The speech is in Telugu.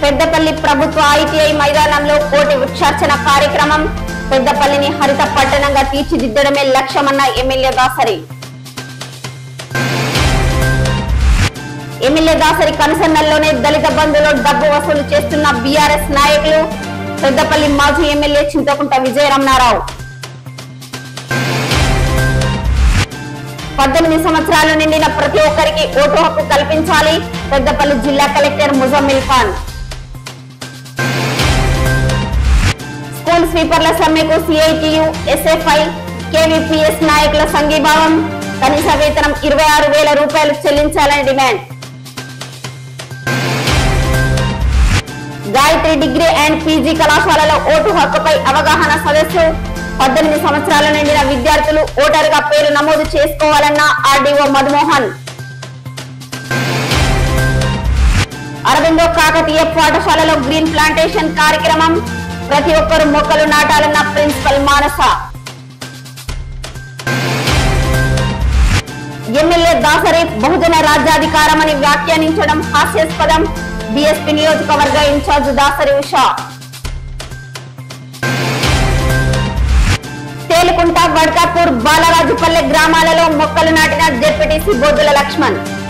పెద్దపల్లి ప్రభుత్వ ఐటీఐ మైదానంలో కోటి వృక్షార్చన కార్యక్రమం పెద్దపల్లిని హరిత పట్టణంగా తీర్చిదిద్దడమే లక్ష్యమన్న ఎమ్మెల్యే దాసరి ఎమ్మెల్యే దాసరి కనుసన్నల్లోనే దళిత బంధులో డబ్బు వసూలు చేస్తున్న బీఆర్ఎస్ నాయకులు పెద్దపల్లి మాజీ ఎమ్మెల్యే చింతకుంట విజయరమణారావు పద్దెనిమిది సంవత్సరాలు నిండిన ప్రతి ఒక్కరికి ఓటు హక్కు కల్పించాలి పెద్దపల్లి జిల్లా కలెక్టర్ ముజమ్మిల్ ఖాన్ స్కూల్ స్వీపర్ల సమ్మెకు సిఐటియు ఎస్ఎఫ్ఐ కేవీపీఎస్ నాయకుల సంఘీభావం కనీస వేతనం ఇరవై ఆరు వేల రూపాయలు చెల్లించాలని demand Gayatri degree and PG కళాశాలలో ఓటు హక్కుపై అవగాహన సదస్సు పద్దెనిమిది సంవత్సరాల నిండిన విద్యార్థులు ఓటరుగా పేరు నమోదు చేసుకోవాలన్న ఆర్డీఓ మధుమోహన్ అరవిందో కాకతీయ పాఠశాలలో గ్రీన్ ప్లాంటేషన్ కార్యక్రమం ప్రతి ఒక్కరు మొక్కలు నాటాలన్న ప్రిన్సిపల్ మానస ఎమ్మెల్యే దాసరి బహుజన రాజ్యాధికారమని వ్యాఖ్యానించడం హాస్యాస్పదం బీఎస్పీ నియోజకవర్గ ఇన్ఛార్జ్ దాసరి ఉషా తేలుకుంట వడ్కాపూర్ బాలరాజుపల్లె గ్రామాలలో మొక్కలు నాటిన జెడ్పీటీసీ బొద్దుల లక్ష్మణ్